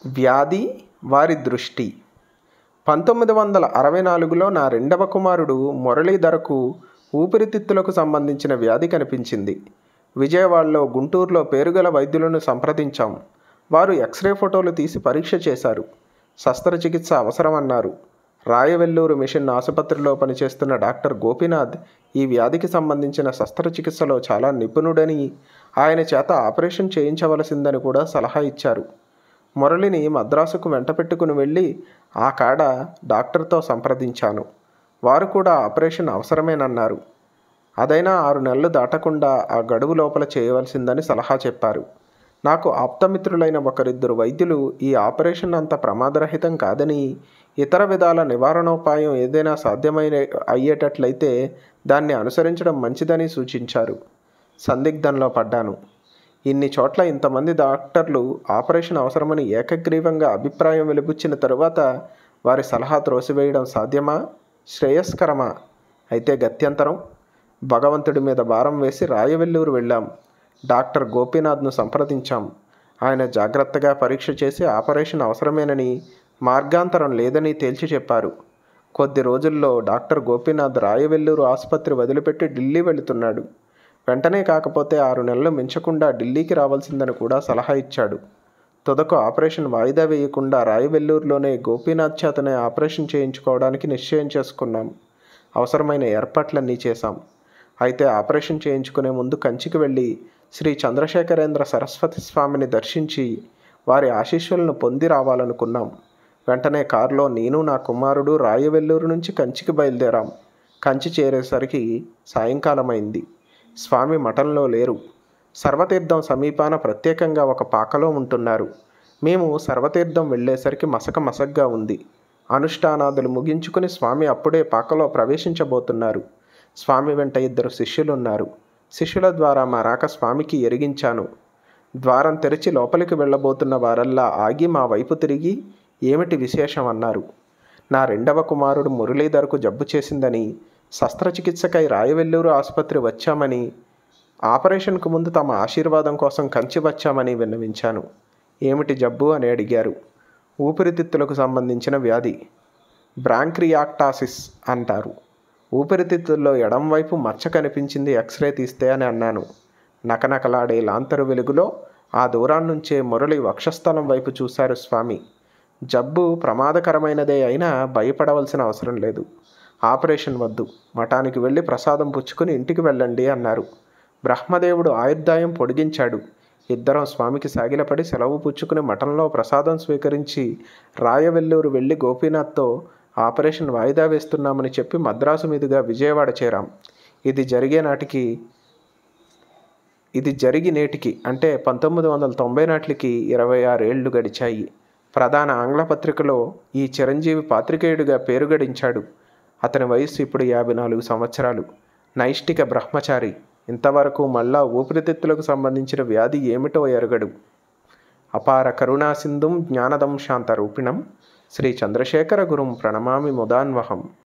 వ్యాధి వారి దృష్టి పంతొమ్మిది వందల అరవై నాలుగులో నా రెండవ కుమారుడు మురళీధరకు ఊపిరితిత్తులకు సంబంధించిన వ్యాధి కనిపించింది విజయవాడలో గుంటూరులో పేరుగల వైద్యులను సంప్రదించాం వారు ఎక్స్రే ఫోటోలు తీసి పరీక్ష చేశారు శస్త్రచికిత్స అవసరమన్నారు రాయవెల్లూరు మిషన్ ఆసుపత్రిలో పనిచేస్తున్న డాక్టర్ గోపీనాథ్ ఈ వ్యాధికి సంబంధించిన శస్త్రచికిత్సలో చాలా నిపుణుడని ఆయన చేత ఆపరేషన్ చేయించవలసిందని కూడా సలహా ఇచ్చారు మురళిని మద్రాసుకు వెంట పెట్టుకుని వెళ్ళి ఆ కాడ డాక్టర్తో సంప్రదించాను వారు కూడా ఆపరేషన్ అవసరమేనన్నారు అదైనా ఆరు నెలలు దాటకుండా ఆ గడువు లోపల చేయవలసిందని సలహా చెప్పారు నాకు ఆప్తమిత్రులైన ఒకరిద్దరు వైద్యులు ఈ ఆపరేషన్ అంత ప్రమాదరహితం కాదని ఇతర విధాల నివారణోపాయం ఏదైనా సాధ్యమైన అయ్యేటట్లయితే దాన్ని అనుసరించడం మంచిదని సూచించారు సందిగ్ధంలో పడ్డాను ఇన్ని చోట్ల ఇంతమంది డాక్టర్లు ఆపరేషన్ అవసరమని ఏకగ్రీవంగా అభిప్రాయం వెలిబుచ్చిన తరువాత వారి సలహా త్రోసివేయడం సాధ్యమా శ్రేయస్కరమా అయితే గత్యంతరం భగవంతుడి మీద భారం వేసి రాయవెల్లూరు వెళ్ళాం డాక్టర్ గోపీనాథ్ను సంప్రదించాం ఆయన జాగ్రత్తగా పరీక్ష చేసి ఆపరేషన్ అవసరమేనని మార్గాంతరం లేదని తేల్చి చెప్పారు కొద్ది రోజుల్లో డాక్టర్ గోపీనాథ్ రాయవెల్లూరు ఆసుపత్రి వదిలిపెట్టి ఢిల్లీ వెళుతున్నాడు వెంటనే కాకపోతే ఆరు నెలలు మించకుండా ఢిల్లీకి రావాల్సిందని కూడా సలహా ఇచ్చాడు తుదకు ఆపరేషన్ వాయిదా వేయకుండా రాయవెల్లూరులోనే గోపీనాథ్ చేతనే ఆపరేషన్ చేయించుకోవడానికి నిశ్చయం చేసుకున్నాం అవసరమైన ఏర్పాట్లన్నీ చేశాం అయితే ఆపరేషన్ చేయించుకునే ముందు కంచికి వెళ్ళి శ్రీ చంద్రశేఖరేంద్ర సరస్వతి స్వామిని దర్శించి వారి ఆశీస్సులను పొంది రావాలనుకున్నాం వెంటనే కారులో నేను నా కుమారుడు రాయవెల్లూరు నుంచి కంచికి బయలుదేరాం కంచి చేరేసరికి సాయంకాలమైంది స్వామి మఠంలో లేరు సర్వతీర్థం సమీపాన ప్రత్యేకంగా ఒక పాకలో ఉంటున్నారు మేము సర్వతీర్థం వెళ్ళేసరికి మసక మసగ్గా ఉంది అనుష్ఠానాదులు ముగించుకుని స్వామి అప్పుడే పాకలో ప్రవేశించబోతున్నారు స్వామి వెంట ఇద్దరు శిష్యులున్నారు శిష్యుల ద్వారా మా రాక స్వామికి ఎరిగించాను ద్వారం తెరిచి లోపలికి వెళ్ళబోతున్న వారల్లా ఆగి మా వైపు తిరిగి ఏమిటి విశేషం అన్నారు నా రెండవ కుమారుడు మురళీధర్కు జబ్బు చేసిందని శస్త్రచికిత్సకై రాయవెల్లూరు ఆసుపత్రి వచ్చామని ఆపరేషన్కు ముందు తమ ఆశీర్వాదం కోసం కంచి వచ్చామని విన్నవించాను ఏమిటి జబ్బు అని అడిగారు ఊపిరితిత్తులకు సంబంధించిన వ్యాధి బ్రాంక్రియాక్టాసిస్ అంటారు ఊపిరితిత్తుల్లో ఎడంవైపు మచ్చ కనిపించింది ఎక్స్రే తీస్తే అని అన్నాను నకనకలాడే లాంతరు వెలుగులో ఆ దూరాన్నుంచే మురళి వక్షస్థలం వైపు చూశారు స్వామి జబ్బు ప్రమాదకరమైనదే అయినా భయపడవలసిన అవసరం లేదు ఆపరేషన్ వద్దు మఠానికి వెళ్ళి ప్రసాదం పుచ్చుకుని ఇంటికి వెళ్ళండి అన్నారు బ్రహ్మదేవుడు ఆయుర్దాయం పొడిగించాడు ఇద్దరం స్వామికి సాగిలపడి సెలవు పుచ్చుకుని మఠంలో ప్రసాదం స్వీకరించి రాయవెల్లూరు వెళ్ళి గోపీనాథ్తో ఆపరేషన్ వాయిదా వేస్తున్నామని చెప్పి మద్రాసు మీదుగా విజయవాడ చేరాం ఇది జరిగే నాటికి ఇది జరిగి నేటికి అంటే పంతొమ్మిది వందల తొంభై నాటికి ఇరవై ఆరేళ్లు గడిచాయి ప్రధాన ఆంగ్ల పత్రికలో ఈ చిరంజీవి పాత్రికేయుడిగా పేరు గడించాడు అతని వయస్సు ఇప్పుడు యాభై నాలుగు సంవత్సరాలు నైష్టిక బ్రహ్మచారి ఇంతవరకు మళ్ళా ఊపిరితిత్తులకు సంబంధించిన వ్యాధి ఏమిటో ఎరగడు అపార కరుణాసింధుం జ్ఞానదం శాంతరూపిణం శ్రీ చంద్రశేఖర గురుం ప్రణమామి ముదాన్వహం